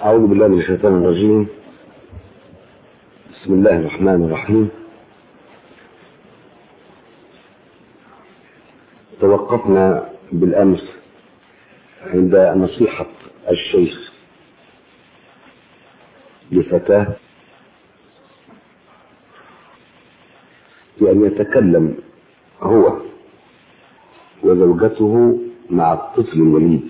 أعوذ بالله من الشيطان الرجيم بسم الله الرحمن الرحيم توقفنا بالأمس عند نصيحة الشيخ لفتاة بأن يتكلم هو وزوجته مع الطفل الوليد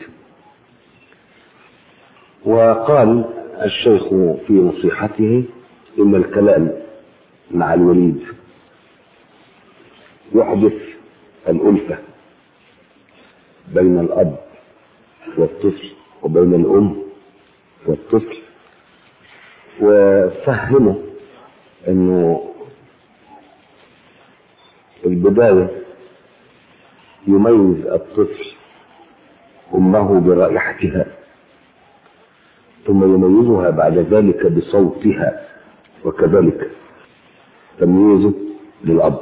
وقال الشيخ في نصيحته إن الكلام مع الوليد يحدث الألفة بين الأب والطفل وبين الأم والطفل وفهمه أنه البداية يميز الطفل أمه برائحتها ثم يميزها بعد ذلك بصوتها وكذلك تمييزه للأب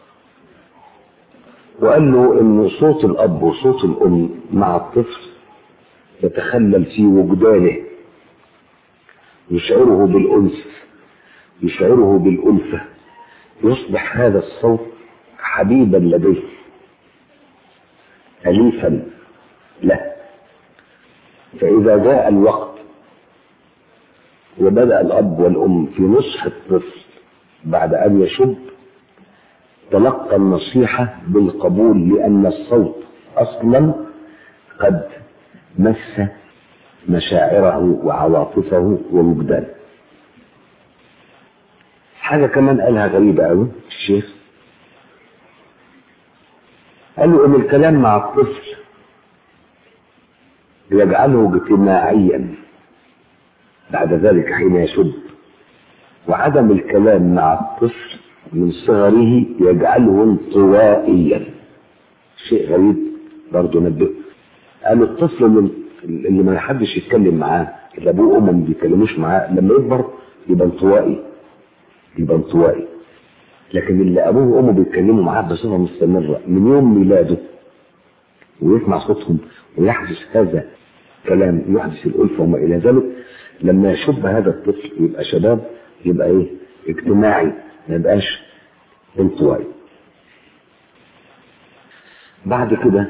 وقال له ان صوت الاب وصوت الام مع الطفل يتخلل في وجدانه يشعره بالانس يشعره بالالفه يصبح هذا الصوت حبيبا لديه اليفا له فاذا جاء الوقت وبدا الاب والام في نصح الطفل بعد ان يشب تلقى النصيحة بالقبول لأن الصوت أصلا قد مس مشاعره وعواطفه ووجدانه. حاجة كمان قالها غريبة أوي الشيخ قال له إن الكلام مع الطفل يجعله اجتماعيا بعد ذلك حين يشب وعدم الكلام مع الطفل من صغره يجعله انطوائيا شيء غريب برضه نبه قال الطفل اللي, اللي ما حدش يتكلم معاه اللي ابوه وامه ما بيتكلموش معاه لما يكبر يبقى انطوائي يبقى انطوائي لكن اللي ابوه وامه بيتكلموا معاه بصفه مستمره من يوم ميلاده ويسمع صوتهم ويحدث هذا كلام يحدث الالفه وما الى ذلك لما يشب هذا الطفل يبقى شباب يبقى ايه اجتماعي ما يبقاش انطوائي بعد كده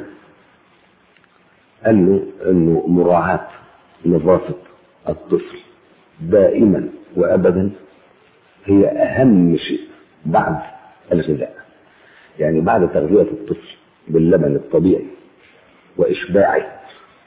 قال له انه مراعاة نظافة الطفل دائما وابدا هي اهم شيء بعد الغذاء يعني بعد تغذية الطفل باللبن الطبيعي واشباعه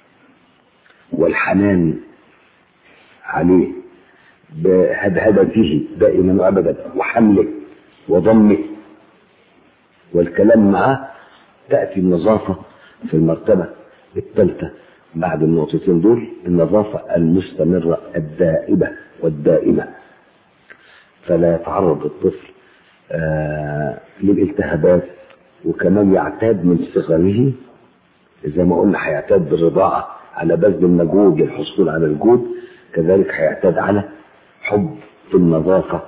والحنان عليه بهدهدته دائما وابدا وحمله وضمه والكلام معه تاتي النظافه في المرتبه الثالثه بعد النقطتين دول النظافه المستمره الدائبه والدائمه فلا يتعرض الطفل آه للالتهابات وكمان يعتاد من صغره زي ما قلنا هيعتاد بالرضاعه على بذل المجهود للحصول على الجود كذلك هيعتاد على حب في النظافة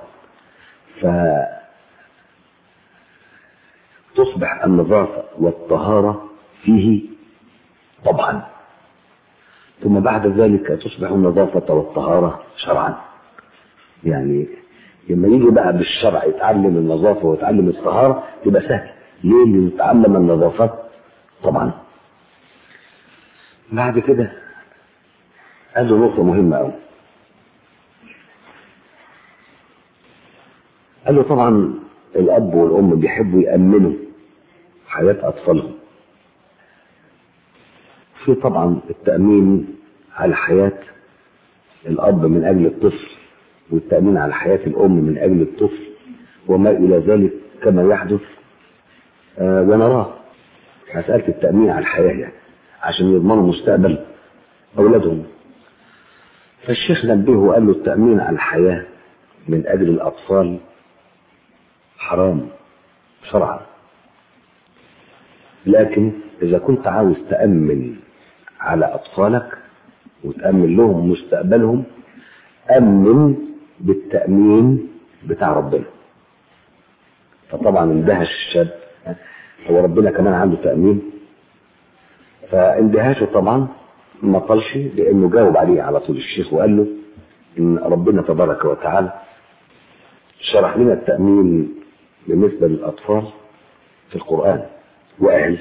فتصبح النظافة والطهارة فيه طبعا ثم بعد ذلك تصبح النظافة والطهارة شرعا يعني لما يجي بقى بالشرع يتعلم النظافة ويتعلم الطهارة يبقى سهل ليه اللي يتعلم النظافة طبعا بعد كده قال له نقطة مهمة أوي قال له طبعا الاب والام بيحبوا يامنوا حياه اطفالهم في طبعا التامين على حياه الاب من اجل الطفل والتامين على حياه الام من اجل الطفل وما الى ذلك كما يحدث آه ونراه مساله التامين على الحياه يعني عشان يضمنوا مستقبل اولادهم فالشيخ نبهه وقال له التامين على الحياه من اجل الاطفال حرام شرعا لكن إذا كنت عاوز تأمن على أطفالك وتأمن لهم مستقبلهم أمن بالتأمين بتاع ربنا فطبعا اندهش الشاب هو ربنا كمان عنده تأمين فاندهاشه طبعا ما طالش لانه جاوب عليه على طول الشيخ وقال له ان ربنا تبارك وتعالى شرح لنا التأمين بالنسبة للأطفال في القرآن وقال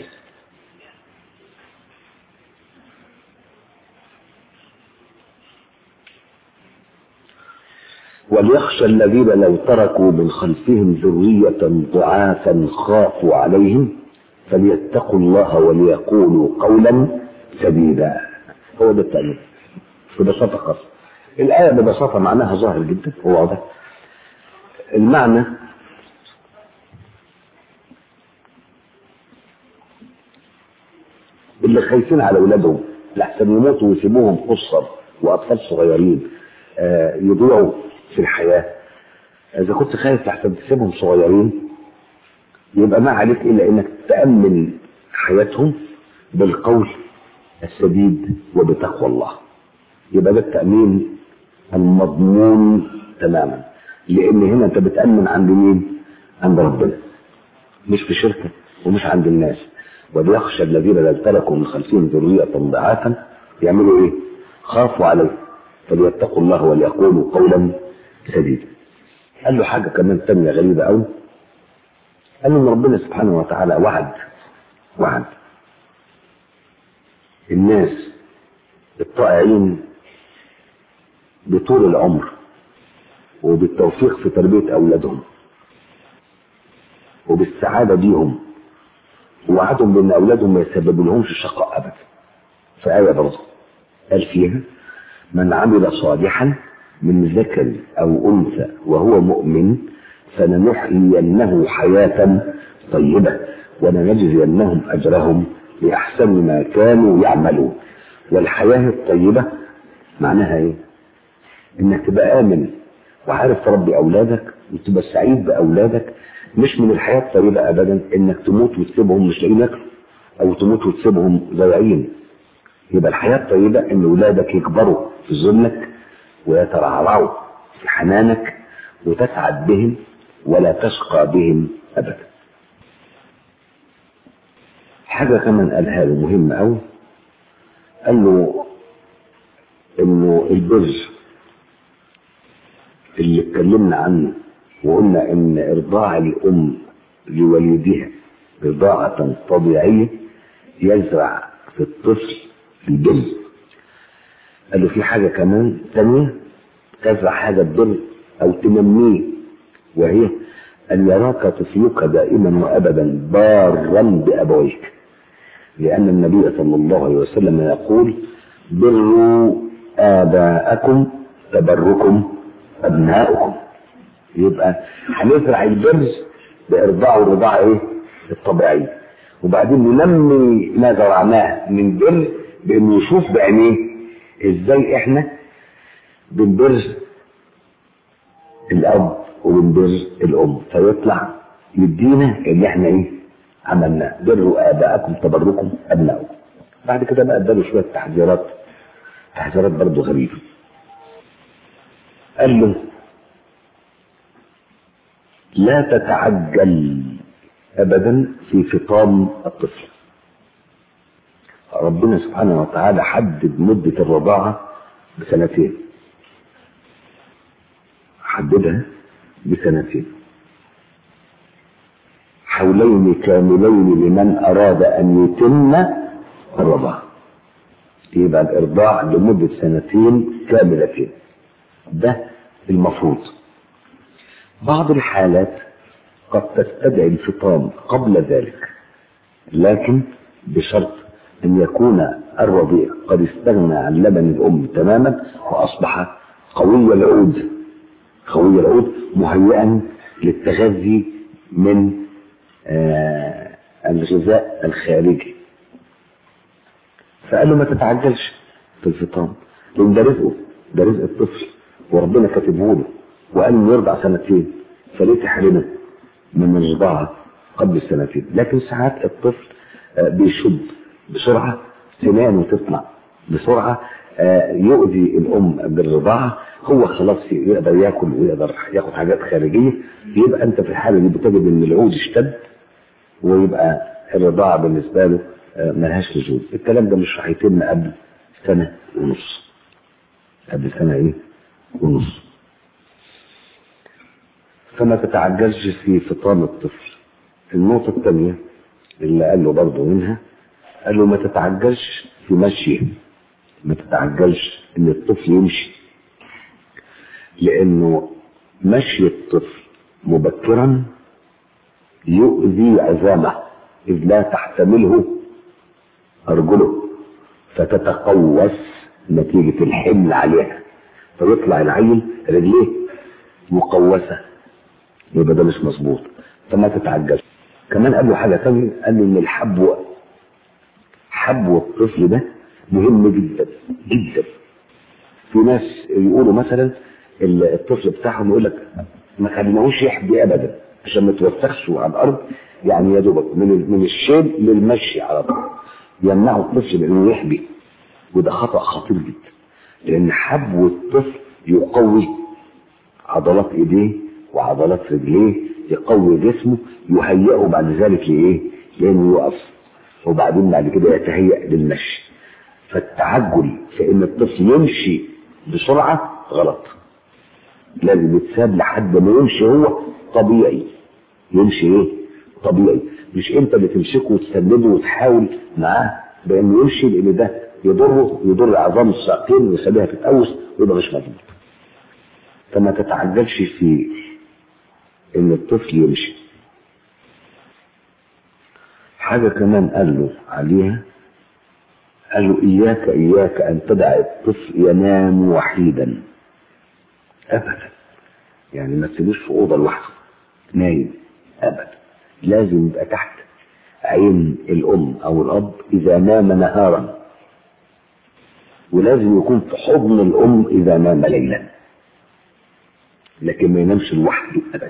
وليخشى الذين لو تركوا من خلفهم ذرية ضعافا خافوا عليهم فليتقوا الله وليقولوا قولا سديدا هو ده التأمين ببساطة خاصة الآية ببساطة معناها ظاهر جدا وواضح المعنى اللي خايفين على اولادهم لحسن يموتوا ويسيبوهم قصر واطفال صغيرين آه يضيعوا في الحياه اذا كنت خايف لحسن تسيبهم صغيرين يبقى ما عليك الا انك تامن حياتهم بالقول السديد وبتقوى الله يبقى ده التامين المضمون تماما لان هنا انت بتامن عند مين عند ربنا مش في شركه ومش عند الناس وليخشى الذين لو تركوا من خلفهم ذرية ضعافا يعملوا ايه؟ خافوا عليه فليتقوا الله وليقولوا قولا سديدا. قال له حاجة كمان ثانية غريبة أوي. قال له إن ربنا سبحانه وتعالى وعد وعد الناس الطائعين بطول العمر وبالتوفيق في تربية أولادهم وبالسعادة بيهم ووعدهم بان اولادهم ما يسببوا لهمش شقاء ابدا في ايه برضه قال فيها من عمل صالحا من ذكر او انثى وهو مؤمن فلنحيينه حياه طيبه ولنجزينهم اجرهم باحسن ما كانوا يعملون والحياه الطيبه معناها ايه؟ انك تبقى امن وعارف تربي اولادك وتبقى سعيد باولادك مش من الحياة الطويلة أبدا إنك تموت وتسيبهم مش لاقيين ياكلوا أو تموت وتسيبهم ضايعين يبقى الحياة الطيبة إن ولادك يكبروا في ظلك ويترعرعوا في حنانك وتسعد بهم ولا تشقى بهم أبدا حاجة كمان قالها له مهمة أوي قال له إنه البر اللي اتكلمنا عنه وقلنا ان ارضاع الام لوليدها رضاعة طبيعية يزرع في الطفل البر قال له في حاجة كمان ثانية تزرع حاجة البر او تنميه وهي ان يراك طفلك دائما وابدا بارا بابويك لان النبي صلى الله عليه وسلم يقول بروا اباءكم تبركم ابناؤكم يبقى هنزرع البر بارضاع الرضاعه ايه؟ الطبيعيه وبعدين ننمي ما زرعناه من بر بانه يشوف بعينيه ازاي احنا بنبر الاب وبنبر الام فيطلع يدينا اللي احنا ايه؟ عملناه بروا اباءكم تبركم ابنائكم بعد كده بقى اداله شويه تحذيرات تحذيرات برضه غريبه قال له لا تتعجل ابدا في فطام الطفل ربنا سبحانه وتعالى حدد مدة الرضاعة بسنتين حددها بسنتين حولين كاملين لمن أراد أن يتم الرضاعة يبقى الإرضاع لمدة سنتين كاملتين ده المفروض بعض الحالات قد تستدعي الفطام قبل ذلك لكن بشرط أن يكون الرضيع قد استغنى عن لبن الأم تماما وأصبح قوي العود قوي العود مهيئا للتغذي من آه الغذاء الخارجي فقال له ما تتعجلش في الفطام لأن ده رزقه ده رزق الطفل وربنا كاتبه له وقال انه يرضع سنتين فليه تحرمه من الرضاعة قبل السنتين لكن ساعات الطفل بيشد بسرعة سنانه تطلع بسرعة يؤذي الأم بالرضاعة هو خلاص يقدر ياكل ويقدر ياخد حاجات خارجية يبقى أنت في الحالة دي بتجد إن العود اشتد ويبقى الرضاعة بالنسبة له ملهاش وجود الكلام ده مش راح يتم قبل سنة ونص قبل سنة ايه ونص فما تتعجلش في فطام الطفل النقطة الثانية اللي قال له برضه منها قال له ما تتعجلش في مشيه ما تتعجلش ان الطفل يمشي لانه مشي الطفل مبكرا يؤذي عظامه اذ لا تحتمله ارجله فتتقوس نتيجة الحمل عليها فيطلع العيل رجليه مقوسة يبقى ده مش مظبوط فما تتعجلش كمان قال له حاجة تانية قال له ان الحبو حبو الطفل ده مهم جدا جدا في ناس يقولوا مثلا الطفل بتاعهم يقول لك ما خليناهوش يحبي ابدا عشان ما توسخش على الارض يعني يا دوبك من من الشيل للمشي على طول يمنعوا الطفل من انه يحبي وده خطا خطير جدا لان حبو الطفل يقوي عضلات ايديه وعضلات رجليه يقوي جسمه يهيئه بعد ذلك لايه؟ لانه يقف وبعدين بعد كده يتهيأ للمشي فالتعجل في ان الطفل يمشي بسرعه غلط لازم يتساب لحد ما يمشي هو طبيعي يمشي ايه؟ طبيعي مش انت اللي تمسكه وتسنده وتحاول معاه بانه يمشي لان ده يضره يضر عظام الساقين ويخليها تتقوس ويبقى مش مظبوط فما تتعجلش في ان الطفل يمشي حاجة كمان قال له عليها قال له إياك إياك أن تدع الطفل ينام وحيدا أبدا يعني ما تسيبوش في أوضة لوحده نايم أبدا لازم يبقى تحت عين الأم أو الأب إذا نام نهارا ولازم يكون في حضن الأم إذا نام ليلا لكن ما ينامش لوحده أبدا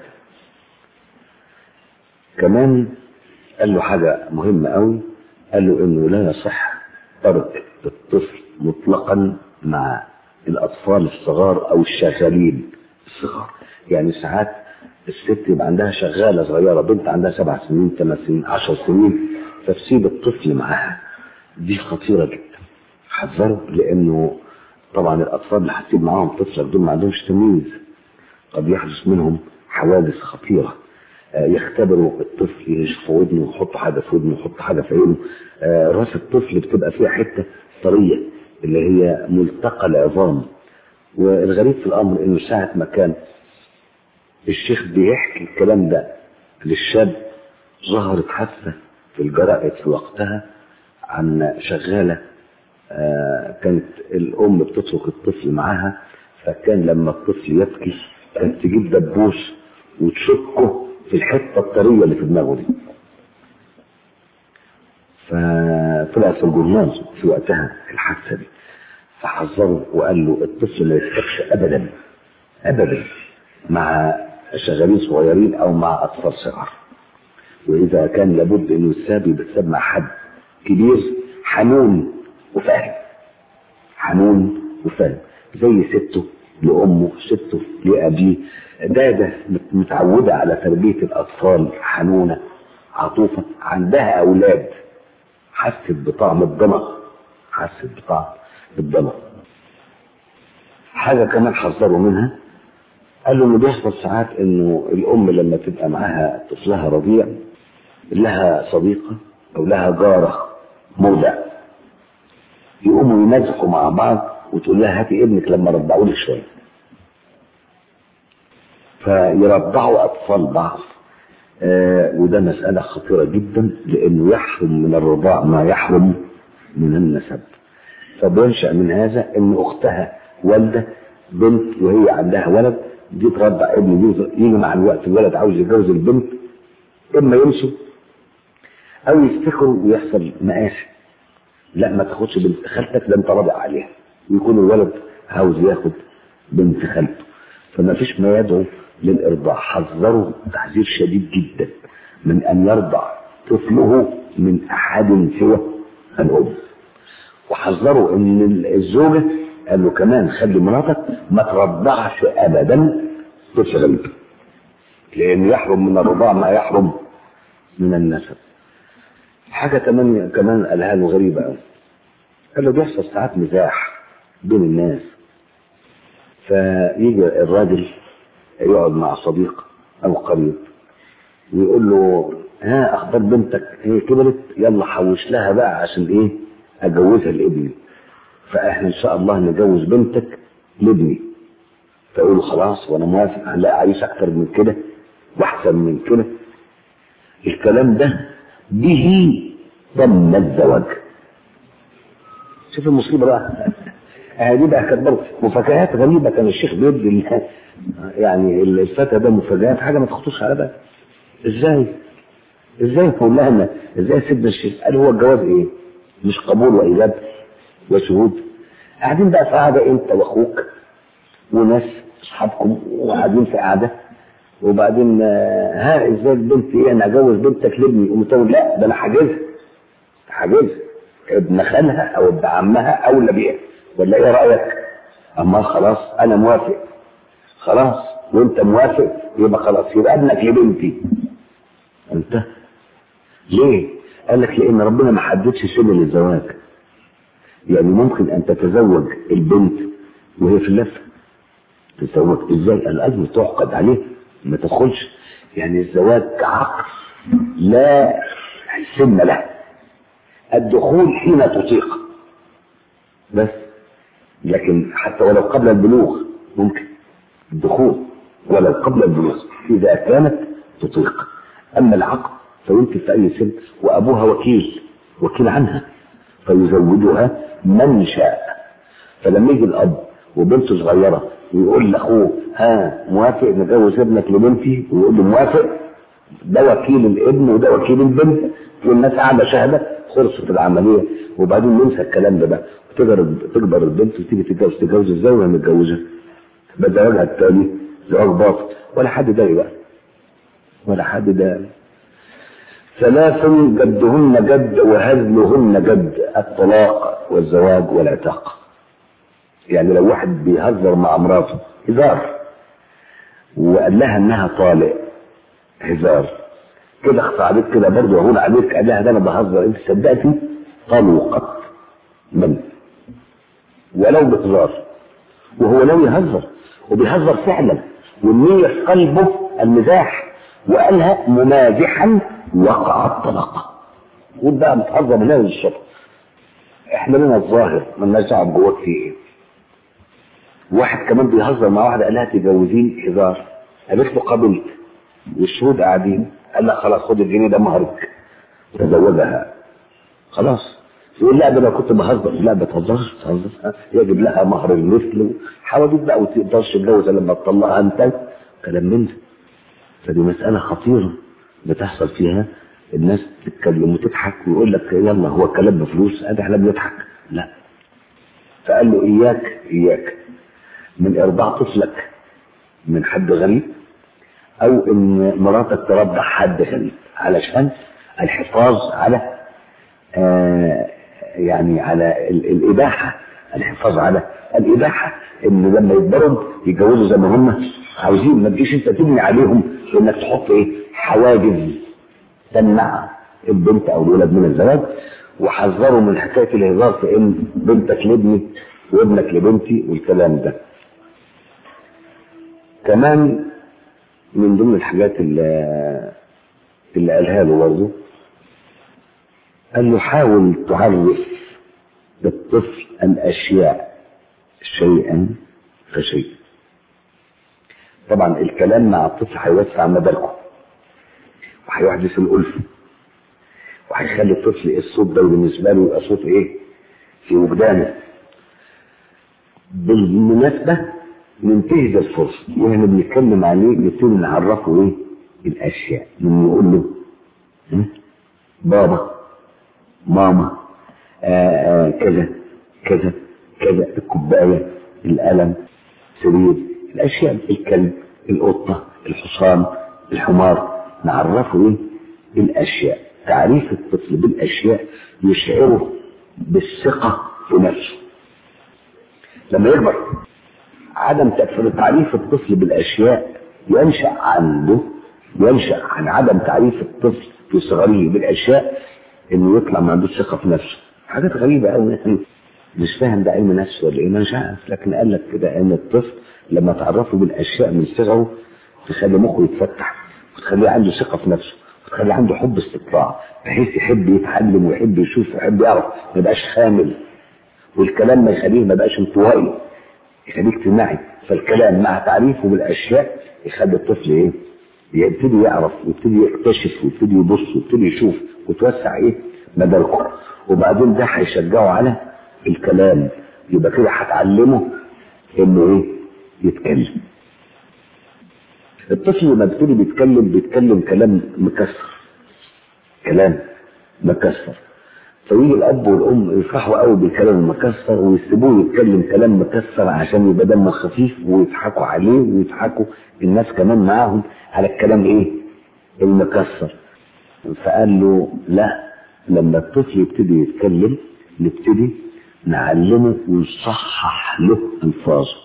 كمان قال له حاجة مهمة قوي قال له إنه لا يصح ترك الطفل مطلقا مع الأطفال الصغار أو الشغالين الصغار يعني ساعات الست يبقى عندها شغالة صغيرة بنت عندها سبع سنين ثمان سنين عشر سنين فتسيب الطفل معاها دي خطيرة جدا حذروا لأنه طبعا الأطفال اللي هتسيب معاهم طفلك دول ما عندهمش تمييز قد يحدث منهم حوادث خطيرة يختبروا الطفل يشوفوا ودنه يحطوا حاجه في ودنه يحطوا حاجه في عينه راس الطفل بتبقى فيها حته طريه اللي هي ملتقى العظام والغريب في الامر انه ساعه ما كان الشيخ بيحكي الكلام ده للشاب ظهرت حادثه في الجرائد في وقتها عن شغاله كانت الام بتترك الطفل معاها فكان لما الطفل يبكي كانت تجيب دبوس وتشكه في الحته الطريه اللي في دماغه دي فطلع في الجورنال في وقتها الحادثه دي فحذره وقال له الطفل لا يستخشى ابدا ابدا مع شغالين صغيرين او مع اطفال صغار واذا كان لابد انه يتساب يبقى يتساب مع حد كبير حنون وفاهم حنون وفاهم زي سته لامه سته لابيه ده ده متعودة على تربية الأطفال حنونة عطوفة عندها أولاد حست بطعم الضنا حست بطعم الضنا حاجة كمان حذروا منها قالوا انه بيحصل ساعات انه الام لما تبقى معاها طفلها رضيع لها صديقة او لها جارة مرضع يقوموا ينازحوا مع بعض وتقول لها هاتي ابنك لما رضعوا لك شويه فيرضعوا اطفال بعض آه وده مسألة خطيرة جدا لأنه يحرم من الرضاع ما يحرم من النسب فبينشأ من هذا أن أختها والدة بنت وهي عندها ولد دي ترضع ابن دي يجي مع الوقت الولد عاوز يتجوز البنت إما يمشوا أو يفتكروا ويحصل مآسي لا ما تاخدش بنت خالتك ده أنت راضع عليها ويكون الولد عاوز ياخد بنت خالته فما فيش ما يدعو للإرضاع حذروا تحذير شديد جدا من أن يرضع طفله من أحد سوى الأم وحذروا أن الزوجة قال له كمان خلي مراتك ما ترضعش أبدا طفل غريب لأن يحرم من الرضاع ما يحرم من النسب حاجة كمان كمان قالها له غريبة قوي قال له بيحصل ساعات مزاح بين الناس فيجي الراجل يقعد مع صديق او قريب ويقول له ها اخبار بنتك هي كبرت يلا حوش لها بقى عشان ايه اجوزها لابني فاحنا ان شاء الله نجوز بنتك لابني فيقول له خلاص وانا موافق لا عايز اكتر من كده واحسن من كده الكلام ده به ضمن الزواج شوف المصيبه بقى هذه بقى كانت برضه مفاجآت غريبه كان الشيخ بيدي ال- يعني الفتى ده مفاجآت حاجه ما تخطرش على بالك ازاي؟ ازاي مولانا؟ ازاي سيدنا الشيخ؟ قال هو الجواز ايه؟ مش قبول وايجاب وشهود قاعدين بقى في قعده انت واخوك وناس اصحابكم وقاعدين في قعده وبعدين آه، ها ازاي البنت ايه انا اجوز بنتك لابني قمت أقول لا ده انا حاجزها حاجزها ابن خالها او ابن عمها اولى بيها ولا ايه رايك؟ اما خلاص انا موافق خلاص وانت موافق يبقى خلاص يبقى ابنك لبنتي انت ليه؟ قال لك لان ربنا ما حددش سن للزواج يعني ممكن ان تتزوج البنت وهي في اللفه تتزوج ازاي؟ قال الاجر تعقد عليه ما تدخلش يعني الزواج كعقد لا سن له الدخول حين تطيق بس لكن حتى ولو قبل البلوغ ممكن الدخول ولو قبل البلوغ اذا كانت تطيق اما العقد فيمكن في اي سن وابوها وكيل وكيل عنها فيزوجها من شاء فلما يجي الاب وبنته صغيره ويقول لاخوه ها موافق نجوز ابنك لبنتي ويقول له موافق ده وكيل الابن وده وكيل البنت والناس قاعده شاهده خلصت العمليه وبعدين ننسى الكلام ده بقى تكبر تكبر البنت وتيجي تتجوز تتجوز ازاي وهي متجوزه يبقى زواجها التاني زواج باطل ولا حد داري بقى ولا حد داري ثلاث جدهن جد وهزلهن جد الطلاق والزواج والعتاق يعني لو واحد بيهزر مع مراته هزار وقال لها انها طالق هزار كده اخفى عليك كده برضه اهون عليك قال لها ده انا بهزر انت صدقتي طلقت من ولو بهزار وهو لو يهزر وبيهزر فعلا والنية في قلبه المزاح وقالها ممازحا وقع الطلاق قول بقى متهزر من هنا للشطر احنا لنا الظاهر مالناش دعوه بجواك فيه ايه واحد كمان بيهزر مع واحده قال لها تجوزين هزار قالت له قبلت والشهود قاعدين قال لها خلاص خد الجنيه ده مهرك تزوجها خلاص يقول لا ده انا كنت بهزر لا ما تهزرش تهزر يجب لها مهر المثل حواديت بقى وما تقدرش تتجوز الا لما تطلقها انت كلام من ده فدي مساله خطيره بتحصل فيها الناس تتكلم وتضحك ويقول لك يلا هو الكلام بفلوس ادي احنا بنضحك لا فقال له اياك اياك من ارضاع طفلك من حد غريب او ان مراتك ترضع حد غريب علشان الحفاظ على آه يعني على ال- الاباحه الحفاظ على الاباحه ان لما يكبروا يتجوزوا زي ما هم عاوزين ما تجيش انت تبني عليهم انك تحط ايه حواجز تمنع البنت او الولد من الزواج وحذروا من حكايه الهزار في ان بنتك لابني وابنك لبنتي والكلام ده كمان من ضمن الحاجات اللي اللي قالها له برضه قال له حاول تعرف بالطفل الاشياء شيئا فشيئا طبعا الكلام مع الطفل هيوسع مداركه وهيحدث الألفة وهيخلي الطفل الصوت ده بالنسبة له يبقى صوت ايه؟ في وجدانه بالمناسبة ننتهز الفرصة واحنا بنتكلم عليه نبتدي نعرفه ايه؟ الأشياء من نقول له ها؟ بابا ماما آآ آآ كذا كذا كذا الكوباية القلم سرير الأشياء الكلب القطة الحصان الحمار نعرفه ايه الاشياء تعريف الطفل بالاشياء يشعره بالثقه في نفسه لما يكبر عدم تأثير تعريف الطفل بالاشياء ينشا عنده ينشا عن عدم تعريف الطفل في صغره بالاشياء انه يطلع ما عندوش ثقه في نفسه حاجات غريبه قوي يعني مش فاهم ده علم نفس ولا ايه ما مش عارف لكن قال لك كده ان الطفل لما تعرفه بالاشياء من صغره تخلي مخه يتفتح وتخليه عنده ثقه في نفسه وتخلي عنده حب استطلاع بحيث يحب يتعلم ويحب يشوف ويحب يعرف ما يبقاش خامل والكلام ما يخليه ما يبقاش انطوائي يخليه اجتماعي فالكلام مع تعريفه بالاشياء يخلي الطفل ايه يبتدي يعرف ويبتدي يكتشف ويبتدي يبص ويبتدي يشوف وتوسع ايه مداركه وبعدين ده هيشجعه على الكلام يبقى كده هتعلمه انه ايه يتكلم الطفل لما بيبتدي بيتكلم بيتكلم كلام مكسر كلام مكسر فيجي الاب والام يفرحوا قوي بالكلام المكسر ويسيبوه يتكلم كلام مكسر عشان يبقى دمه خفيف ويضحكوا عليه ويضحكوا الناس كمان معاهم على الكلام ايه المكسر فقال له لا لما الطفل يبتدي يتكلم نبتدي نعلمه ونصحح له الفاظه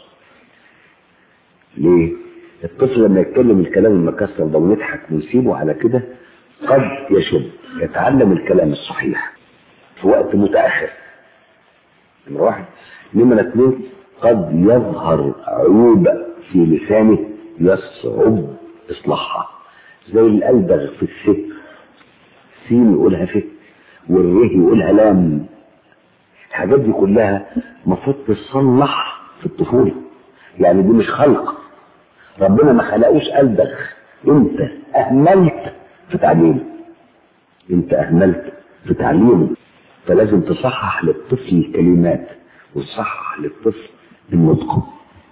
ليه الطفل لما يتكلم الكلام المكسر ده ونضحك ونسيبه على كده قد يشب يتعلم الكلام الصحيح في وقت متأخر نمرة واحد نمرة اثنين قد يظهر عيوب في لسانه يصعب إصلاحها زي الألبغ في الست سين يقولها فت والره يقولها لام الحاجات دي كلها المفروض تصلح في الطفولة يعني دي مش خلق ربنا ما خلقوش ألبغ انت أهملت في تعليمه انت أهملت في تعليمه فلازم تصحح للطفل الكلمات وتصحح للطفل النطق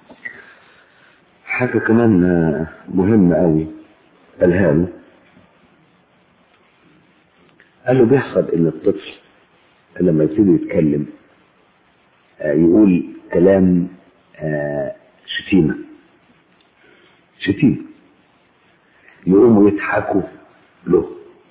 حاجة كمان مهمة قوي قالها له قال له بيحصل ان الطفل لما يبتدي يتكلم يقول كلام شتيمة شتيمة يقوموا يضحكوا له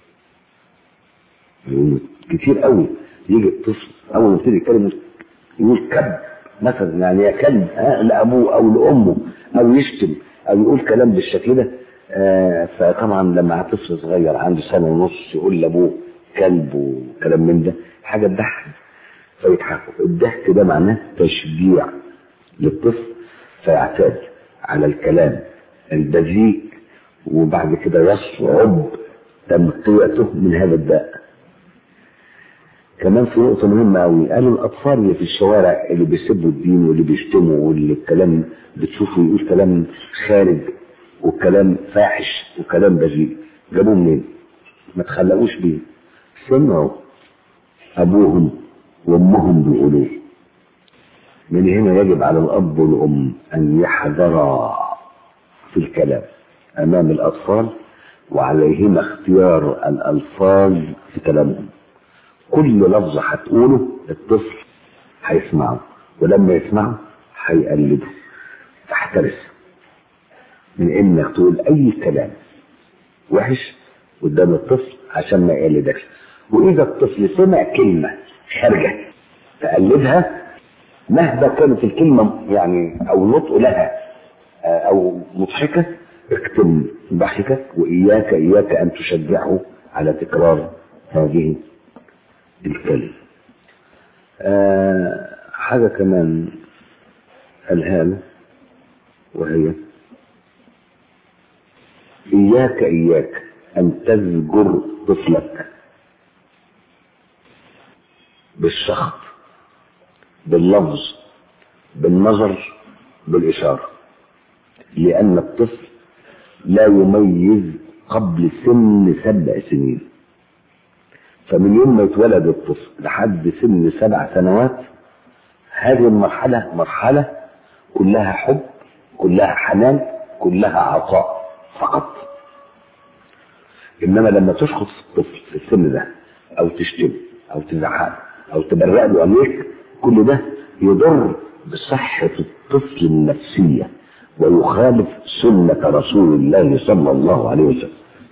يقوموا كتير قوي يجي الطفل اول ما يبتدي يتكلم يقول كب مثلا يعني يا كلب آه لابوه او لامه او يشتم او يقول كلام بالشكل ده آه فطبعا لما طفل صغير عنده سنه ونص يقول لابوه كلب وكلام من ده حاجه تضحك فيضحكوا الضحك ده معناه تشجيع للطفل فيعتاد على الكلام البذيء وبعد كده يصعب تمقيته من هذا الداء كمان في نقطة مهمة أوي قالوا الأطفال اللي في الشوارع اللي بيسبوا الدين واللي بيشتموا واللي الكلام بتشوفوا يقول كلام خارج وكلام فاحش وكلام بذيء جابوه منين؟ ما تخلقوش بيه سمعوا أبوهم وأمهم بيقولوه من هنا يجب على الأب والأم أن يحذرا في الكلام أمام الأطفال وعليهما اختيار الألفاظ في كلامهم كل لفظ هتقوله الطفل هيسمعه ولما يسمعه هيقلده فاحترس من انك تقول اي كلام وحش قدام الطفل عشان ما يقلدكش واذا الطفل سمع كلمه خارجه تقلدها مهما كانت الكلمه يعني او نطق لها او مضحكه اكتم ضحكك واياك اياك ان تشجعه على تكرار هذه الكلمة آه حاجة كمان قالها له وهي إياك إياك أن تزجر طفلك بالشخط باللفظ بالنظر بالإشارة لأن الطفل لا يميز قبل سن سبع سنين فمن يوم ما يتولد الطفل لحد سن سبع سنوات هذه المرحلة مرحلة كلها حب كلها حنان كلها عطاء فقط انما لما تشخص الطفل في السن ده او تشتم او تزعق او تبرق له عليك كل ده يضر بصحة الطفل النفسية ويخالف سنة رسول الله صلى الله عليه وسلم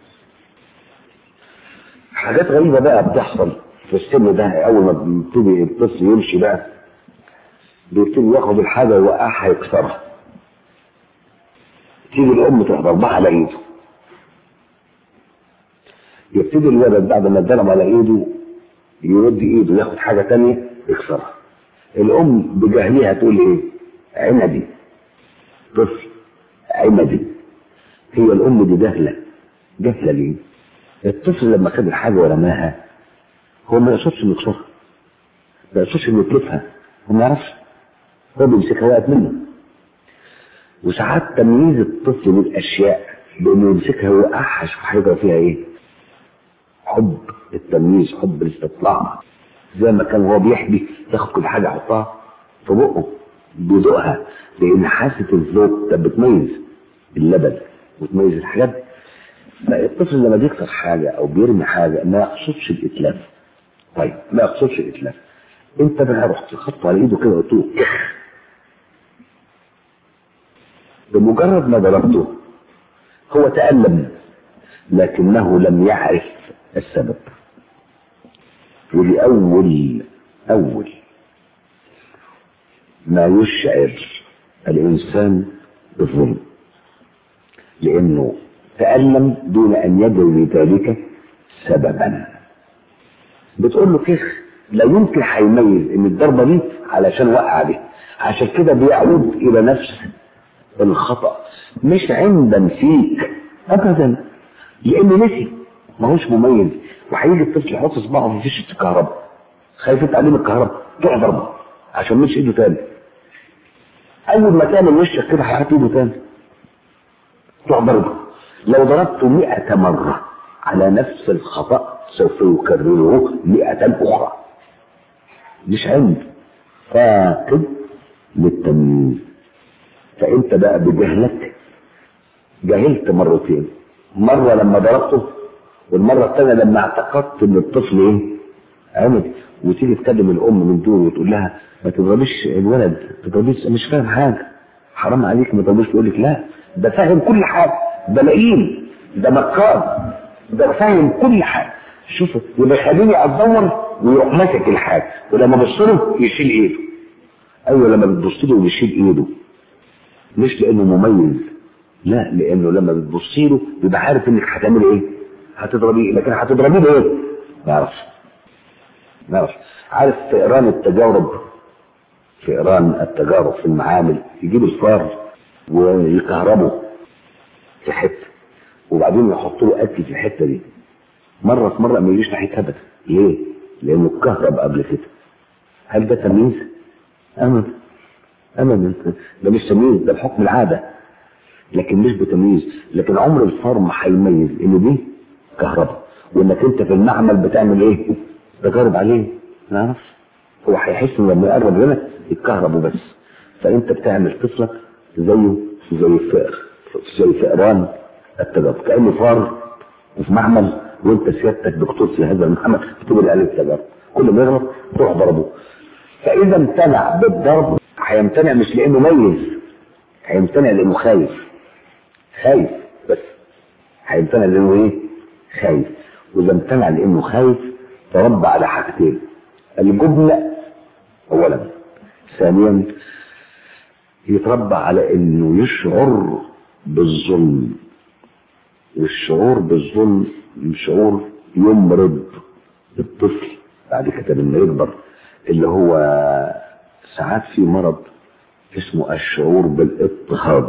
حاجات غريبه بقى بتحصل في السن ده اول ما بيبتدي الطفل يمشي بقى بيبتدي ياخد الحاجه يوقعها يكسرها تيجي الام تضربها على ايده يبتدي الولد بعد ما اتضرب على ايده يرد ايده ياخد حاجه تانية يكسرها الام بجهلها تقول ايه عندي طفل عندي هي الام دي جهله جهله ليه الطفل لما خد الحاجه ورماها هو ما يقصدش انه يكسرها ما يقصدش انه يتلفها هو ما يعرفش هو بيمسكها وقت منه وساعات تمييز الطفل للاشياء بانه يمسكها ويوقعها شوف هيجرى فيها ايه حب التمييز حب الاستطلاع زي ما كان هو بيحبي ياخد كل حاجه يحطها في بقه بيدوقها لان حاسه الذوق ده بتميز اللبن وتميز الحاجات فالطفل لما بيكسر حاجه او بيرمي حاجه ما يقصدش الاتلاف طيب ما يقصدش الاتلاف انت بقى رحت خدته على ايده كده وقلت له كخ بمجرد ما ضربته هو تألم لكنه لم يعرف السبب ودي أول أول ما يشعر الإنسان بالظلم لأنه تألم دون أن يدعو لذلك سببا بتقول له كيف لا يمكن هيميز ان الضربه دي علشان وقع دي عشان كده بيعود الى نفس الخطا مش عمدا فيك ابدا لانه نسي ما هوش مميز وهيجي الطفل يحط صباعه في فيشه الكهرباء خايف تعليم الكهرباء تروح ضربه عشان مش ايده تاني اول ما تعمل وشك كده هيحط ايده تاني تروح ضربه لو ضربته مئة مرة على نفس الخطأ سوف يكرره مئة أخرى مش عند فاقد للتمييز فانت بقى بجهلك جهلت مرتين مرة لما ضربته والمرة الثانية لما اعتقدت ان الطفل ايه عمد وتيجي تكلم الام من دول وتقول لها ما تضربيش الولد ما تضربيش مش فاهم حاجة حرام عليك ما تضربيش تقول لك لا ده فاهم كل حاجة ده لئيم ده مكار ده فاهم كل حاجة شوف يبقى خليني ادور ويروح ماسك الحاجة ولما بص له يشيل ايده ايوه لما بتبص له ويشيل ايده مش لانه مميز لا لانه لما بتبصي له بيبقى عارف انك هتعملي ايه هتضربيه لكن هتضربيه بايه ما يعرفش ما يعرفش عارف فئران التجارب فئران التجارب في المعامل يجيب الفار ويكهربه في حته وبعدين يحط له اكل في الحته دي مره في مره ما يجيش ناحيه ابدا ليه؟ لانه اتكهرب قبل كده هل ده تمييز؟ ابدا ابدا ده مش تمييز ده بحكم العاده لكن مش بتمييز لكن عمر الفار ما هيميز ان دي كهرباء وانك انت في المعمل بتعمل ايه؟ تجارب عليه ما يعرفش هو هيحس ان لما يقرب هنا يتكهرب وبس فانت بتعمل طفلك زيه زي الفئر زي فئران التجارب كانه فار وفي معمل وانت سيادتك دكتور في هذا المعمل بتقول عليه التجارب كل ما يغلط تروح ضربه فاذا امتنع بالضرب هيمتنع مش لانه ميز هيمتنع لانه خايف خايف بس هيمتنع لانه ايه خايف واذا امتنع لانه خايف تربى على حاجتين الجبن اولا ثانيا يتربى على انه يشعر بالظلم والشعور بالظلم شعور يمرض الطفل بعد كده لما يكبر اللي هو ساعات في مرض اسمه الشعور بالاضطهاد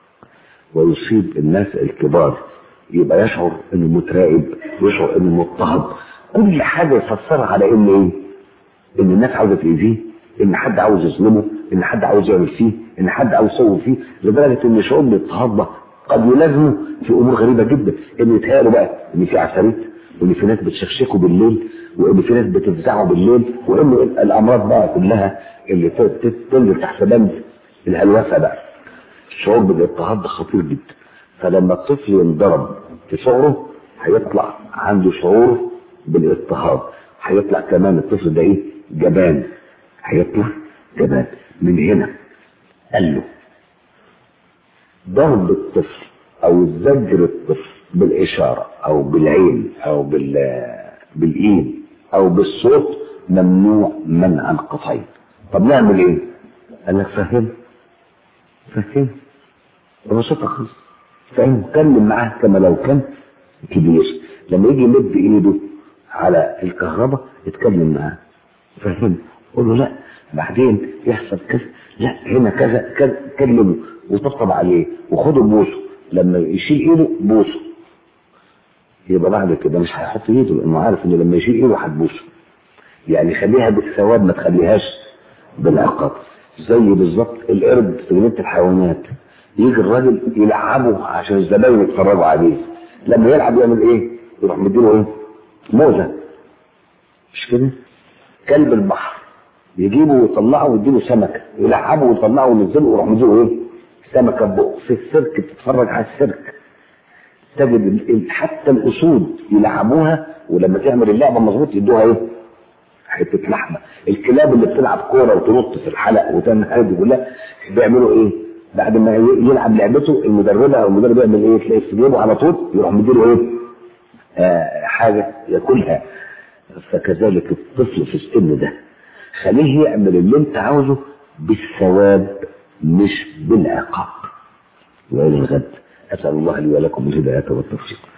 ويصيب الناس الكبار يبقى يشعر انه متراقب ويشعر انه مضطهد كل حاجه يفسرها على ان ايه؟ ان الناس عاوزه تاذيه ان حد عاوز يظلمه ان حد عاوز يعمل فيه ان حد عاوز يسوي فيه لدرجه ان شعور بالاضطهاد ده قد يلازمه في امور غريبه جدا ان يتهيأله بقى ان في عفاريت وان في ناس بتشكشكه بالليل وان في ناس بتفزعه بالليل وان الامراض بقى كلها اللي تنزل تحت بند الهلوسه بقى الشعور بالاضطهاد ده خطير جدا فلما الطفل ينضرب في شعره هيطلع عنده شعور بالاضطهاد هيطلع كمان الطفل ده ايه جبان هيطلع جبان من هنا قال له ضرب الطفل او زجر الطفل بالاشاره او بالعين او بال بالايد او بالصوت ممنوع منعا قطعيا طب نعمل ايه؟ قال لك فهم فهم ببساطه خالص فاهم اتكلم معاه كما لو كان كبير لما يجي يمد ايده على الكهرباء اتكلم معاه فهم قول له لا بعدين يحصل كذا لا هنا كذا كذا كلمه وطبطب عليه وخده بوسه لما يشيل ايده بوسه يبقى بعد كده مش هيحط ايده لانه عارف ان لما يشيل ايده هتبوسه يعني خليها بالثواب ما تخليهاش بالعقاب زي بالظبط القرد في جنينه الحيوانات يجي الراجل يلعبه عشان الزباين يتفرجوا عليه لما يلعب يعمل ايه؟ يروح مديله ايه؟ موزه مش كده؟ كلب البحر يجيبه ويطلعه ويديله سمكه يلعبه ويطلعه وينزله ويروح مديله ايه؟ سمكه بقه في السيرك تتفرج على السيرك تجد ال- ال- حتى الاسود يلعبوها ولما تعمل اللعبه مظبوط يدوها ايه؟ حته لحمه الكلاب اللي بتلعب كوره وتنط في الحلق وتعمل الحاجات دي كلها بيعملوا ايه؟ بعد ما ي- يلعب لعبته المدربه او المدرب يعمل ايه؟ تلاقيه في جيبه على طول يروح مديله ايه؟ آه حاجه ياكلها فكذلك الطفل في السن ده خليه يعمل اللي انت عاوزه بالثواب مش بالعقاب والى الغد اسال الله لي ولكم الهدايه والتوفيق